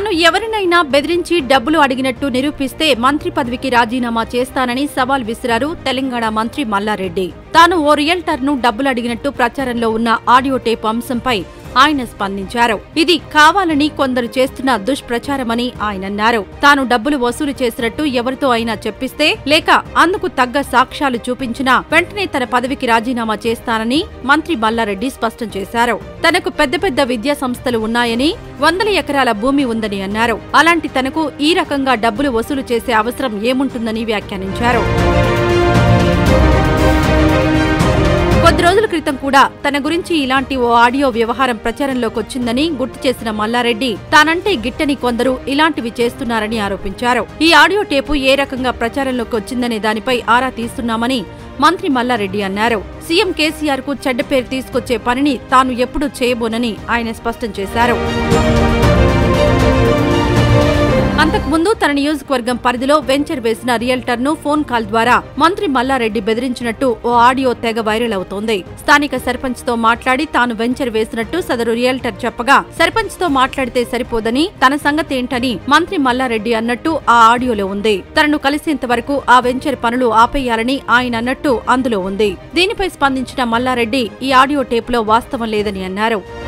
తాను ఎవరినైనా బెదిరించి డబ్బులు అడిగినట్టు నిరూపిస్తే మంత్రి పదవికి రాజీనామా చేస్తానని సవాల్ విసిరారు తెలంగాణ మంత్రి మల్లారెడ్డి తాను ఓ రియల్టర్ ను డబ్బులు అడిగినట్టు ప్రచారంలో ఉన్న ఆడియో టేప్ అంశంపై ఆయన స్పందించారు ఇది కావాలని కొందరు చేస్తున్న దుష్ప్రచారమని ఆయన అన్నారు తాను డబ్బులు వసూలు చేసినట్టు ఎవరితో అయినా చెప్పిస్తే లేక అందుకు తగ్గ సాక్ష్యాలు చూపించినా వెంటనే తన పదవికి రాజీనామా చేస్తానని మంత్రి మల్లారెడ్డి స్పష్టం చేశారు తనకు పెద్ద పెద్ద విద్యా సంస్థలు ఉన్నాయని వందల ఎకరాల భూమి ఉందని అన్నారు అలాంటి తనకు ఈ రకంగా డబ్బులు వసూలు చేసే అవసరం ఏముంటుందని వ్యాఖ్యానించారు కొద్ది రోజుల క్రితం కూడా తన గురించి ఇలాంటి ఓ ఆడియో వ్యవహారం ప్రచారంలోకి వచ్చిందని గుర్తు చేసిన మల్లారెడ్డి తానంటే గిట్టని కొందరు ఇలాంటివి చేస్తున్నారని ఆరోపించారు ఈ ఆడియో టేపు ఏ రకంగా ప్రచారంలోకి వచ్చిందనే దానిపై ఆరా తీస్తున్నామని మంత్రి మల్లారెడ్డి అన్నారు సీఎం కేసీఆర్ కు చెడ్డ పేరు తీసుకొచ్చే పనిని తాను ఎప్పుడూ చేయబోనని ఆయన స్పష్టం చేశారు అంతకుముందు తన నియోజకవర్గం పరిధిలో వెంచర్ వేసిన రియల్టర్ ను ఫోన్ కాల్ ద్వారా మంత్రి మల్లారెడ్డి బెదిరించినట్టు ఓ ఆడియో తెగ వైరల్ అవుతోంది స్థానిక సర్పంచ్ తో మాట్లాడి తాను వెంచర్ వేసినట్టు సదరు రియల్టర్ చెప్పగా సర్పంచ్ తో మాట్లాడితే సరిపోదని తన సంగతేంటని మంత్రి మల్లారెడ్డి అన్నట్టు ఆ ఆడియోలో ఉంది తనను కలిసేంత వరకు ఆ వెంచర్ పనులు ఆపేయాలని ఆయన అన్నట్టు అందులో ఉంది దీనిపై స్పందించిన మల్లారెడ్డి ఈ ఆడియో టేప్ లో వాస్తవం లేదని అన్నారు